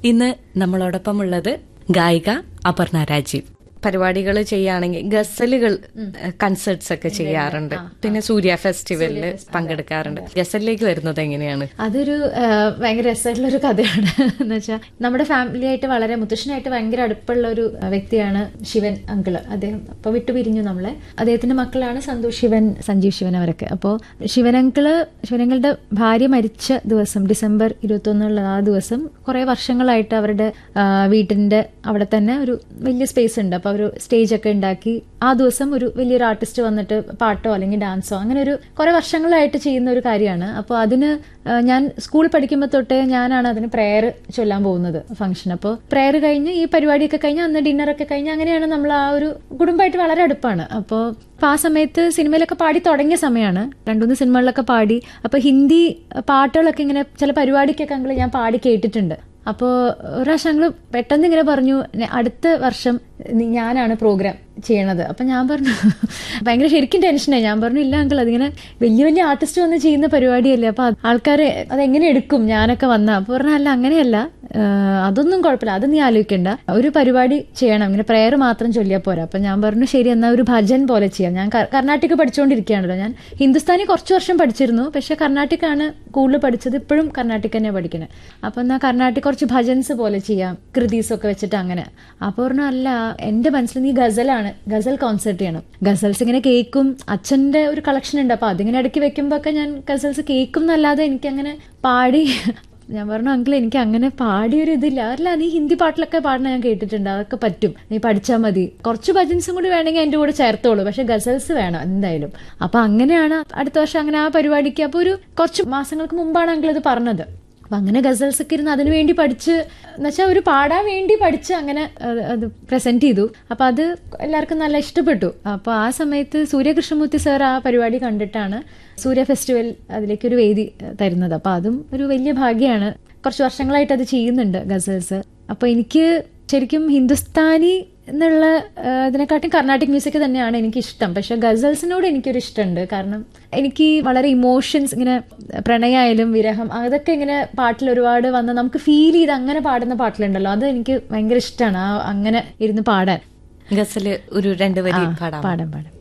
ഇന്ന് നമ്മളോടൊപ്പം ഉള്ളത് ഗായിക അപർണ രാജീവ് പരിപാടികൾ ചെയ്യുകയാണെങ്കിൽ ഗസലുകൾ കൺസേർട്സ് ഒക്കെ ചെയ്യാറുണ്ട് പിന്നെ സൂര്യ ഫെസ്റ്റിവലിൽ പങ്കെടുക്കാറുണ്ട് ഗസലിലേക്ക് വരുന്നത് എങ്ങനെയാണ് അതൊരു ആ, ഭയങ്കര രസമായിട്ടുള്ള ഒരു കഥയാണ് എന്ന് വെച്ചാൽ നമ്മുടെ ഫാമിലി ആയിട്ട് വളരെ മുത്തശ്ശനായിട്ട് ഭയങ്കര അടുപ്പുള്ള ഒരു വ്യക്തിയാണ് ശിവൻ അങ്കിള് അദ്ദേഹം അപ്പൊ വിട്ടുപിരിഞ്ഞു നമ്മളെ അദ്ദേഹത്തിന്റെ മക്കളാണ് സന്തോഷ് ശിവൻ സഞ്ജീവ് ശിവൻ അവരൊക്കെ അപ്പോൾ ശിവൻ അങ്കിള് ശിവനങ്കിളുടെ ഭാര്യ മരിച്ച ദിവസം ഡിസംബർ ഇരുപത്തി ഒന്നുള്ള ആ ദിവസം കുറെ വർഷങ്ങളായിട്ട് അവരുടെ ആ, വീട്ടിന്റെ അവിടെ തന്നെ ഒരു വലിയ സ്പേസ് ഉണ്ട് അപ്പൊ ഒരു സ്റ്റേജ് ഒക്കെ ഉണ്ടാക്കി ആ ദിവസം ഒരു വലിയൊരു ആർട്ടിസ്റ്റ് വന്നിട്ട് പാട്ടോ അല്ലെങ്കിൽ ഡാൻസോ അങ്ങനെ ഒരു കുറെ വർഷങ്ങളായിട്ട് ചെയ്യുന്ന ഒരു കാര്യമാണ് അപ്പോൾ അതിന് ആ, ഞാൻ സ്കൂൾ പഠിക്കുമ്പോൾ തൊട്ടേ ഞാനാണ് അതിന് പ്രെയർ ചൊല്ലാൻ പോകുന്നത് ഫംഗ്ഷൻ അപ്പോൾ പ്രെയർ കഴിഞ്ഞ് ഈ പരിപാടിയൊക്കെ കഴിഞ്ഞ് അന്ന് ഡിന്നറൊക്കെ കഴിഞ്ഞ് അങ്ങനെയാണ് നമ്മൾ ആ ഒരു കുടുംബമായിട്ട് വളരെ അടുപ്പാണ് അപ്പോൾ അപ്പോൾ ആ സമയത്ത് സിനിമയിലൊക്കെ പാടി തുടങ്ങിയ സമയമാണ് രണ്ടുമൂന്ന് സിനിമകളിലൊക്കെ പാടി അപ്പോൾ ഹിന്ദി പാട്ടുകളൊക്കെ ഇങ്ങനെ ചില പരിപാടിക്കൊക്കെ അങ്ങള് ഞാൻ പാടി കേട്ടിട്ടുണ്ട് അപ്പോൾ ഒരു പ്രാവശ്യം ഞങ്ങൾ പെട്ടെന്ന് ഇങ്ങനെ പറഞ്ഞു "നെ- അടുത്ത വർഷം നി- ഞാനാണ് പ്രോഗ്രാം ചെയ്യണത് അപ്പം ഞാൻ പറഞ്ഞു ഭയങ്കര ശരിക്കും ടെൻഷനായി ഞാൻ പറഞ്ഞു ഇല്ല അങ്കിൾ അതിങ്ങനെ വലിയ വലിയ ആർട്ടിസ്റ്റ് വന്ന് ചെയ്യുന്ന പരിപാടിയല്ലേ അപ്പോൾ ആൾക്കാർ അതെങ്ങനെ എടുക്കും ഞാനൊക്കെ വന്ന അപ്പോൾ പറഞ്ഞു അല്ല അങ്ങനെയല്ല ആഹ് അതൊന്നും കുഴപ്പമില്ല അത് നീ ആലോചിക്കണ്ട ഒരു പരിപാടി ചെയ്യണം ഇങ്ങനെ പ്രെയർ മാത്രം ചൊല്ലിയാൽ പോരാ അപ്പം ഞാൻ പറഞ്ഞു ശരി എന്നാൽ ഒരു ഭജൻ പോലെ ചെയ്യാം ഞാൻ ക- കർണാട്ടിക് പഠിച്ചുകൊണ്ടിരിക്കുകയാണല്ലോ ഞാൻ ഹിന്ദുസ്ഥാനി കുറച്ച് വർഷം പഠിച്ചിരുന്നു പക്ഷെ കർണാട്ടിക്കാണ് കൂടുതൽ പഠിച്ചത് ഇപ്പോഴും കർണാട്ടിക് തന്നെ പഠിക്കണേ അപ്പം എന്നാൽ കർണാട്ടിക് കുറച്ച് ഭജൻസ് പോലെ ചെയ്യാം കൃതീസ് ഒക്കെ വെച്ചിട്ട് അങ്ങനെ അപ്പോൾ പറഞ്ഞു അല്ല എന്റെ മനസ്സിൽ നീ ഗസലാണ് ഗസൽ കോൺസെർട്ട് ചെയ്യണം ഗസൽസ് ഇങ്ങനെ കേൾക്കും അച്ഛന്റെ ഒരു കളക്ഷൻ ഉണ്ട് അപ്പൊ അതിങ്ങനെ ഇടയ്ക്ക് വെക്കുമ്പോ ഒക്കെ ഞാൻ ഗസൽസ് കേൾക്കും എന്നല്ലാതെ എനിക്ക് അങ്ങനെ പാടി ഞാൻ പറഞ്ഞു അങ്കിൾ എനിക്ക് അങ്ങനെ പാടിയൊരു ഇതില്ല അല്ല നീ ഹിന്ദി പാട്ടിലൊക്കെ പാടണ ഞാൻ കേട്ടിട്ടുണ്ട് അതൊക്കെ പറ്റും നീ പഠിച്ചാൽ മതി കുറച്ച് ഭജൻസും കൂടി വേണമെങ്കിൽ എൻ്റെ കൂടെ ചേർത്തോളൂ പക്ഷെ ഗസൽസ് വേണം എന്തായാലും അപ്പൊ അങ്ങനെയാണ് അടുത്ത വർഷം അങ്ങനെ ആ പരിപാടിക്ക് അപ്പൊ ഒരു കുറച്ച് മാസങ്ങൾക്ക് മുമ്പാണ് അങ്കിൾ ഇത് പറഞ്ഞത് അപ്പൊ അങ്ങനെ ഗസൽസ് ഒക്കെ ഇരുന്ന് അതിനു വേണ്ടി പഠിച്ച് എന്നുവെച്ചാൽ ഒരു പാടാൻ വേണ്ടി പഠിച്ച് അങ്ങനെ അത് അത് പ്രസന്റ് ചെയ്തു അപ്പൊ അത് എല്ലാവർക്കും നല്ല ഇഷ്ടപ്പെട്ടു അപ്പൊ ആ സമയത്ത് സൂര്യകൃഷ്ണമൂർത്തി സാർ ആ പരിപാടി കണ്ടിട്ടാണ് സൂര്യ ഫെസ്റ്റിവൽ അതിലേക്ക് ഒരു വേദി ഏഹ്, തരുന്നത് അപ്പൊ അതും ഒരു വലിയ ഭാഗ്യമാണ് കുറച്ച് വർഷങ്ങളായിട്ട് അത് ചെയ്യുന്നുണ്ട് ഗസൽസ് അപ്പൊ എനിക്ക് ശരിക്കും ഹിന്ദുസ്ഥാനി എന്നുള്ള ആ, ഇതിനെക്കാട്ടും കർണാട്ടിക് മ്യൂസിക് തന്നെയാണ് എനിക്ക് ഇഷ്ടം പക്ഷെ ഗസൽസിനോട് എനിക്കൊരു ഇഷ്ടമുണ്ട് കാരണം എനിക്ക് വളരെ ഇമോഷൻസ് ഇങ്ങനെ പ്രണയമായാലും വിരഹം അതൊക്കെ ഇങ്ങനെ പാട്ടിൽ ഒരുപാട് വന്ന് നമുക്ക് ഫീൽ ചെയ്ത് അങ്ങനെ പാടുന്ന പാട്ടിലുണ്ടല്ലോ അത് എനിക്ക് ഭയങ്കര ഇഷ്ടമാണ് ആ അങ്ങനെ ഇരുന്ന് പാടാൻ ഗസല് ഒരു രണ്ട് വരി പാടാം പാടാൻ പാടാം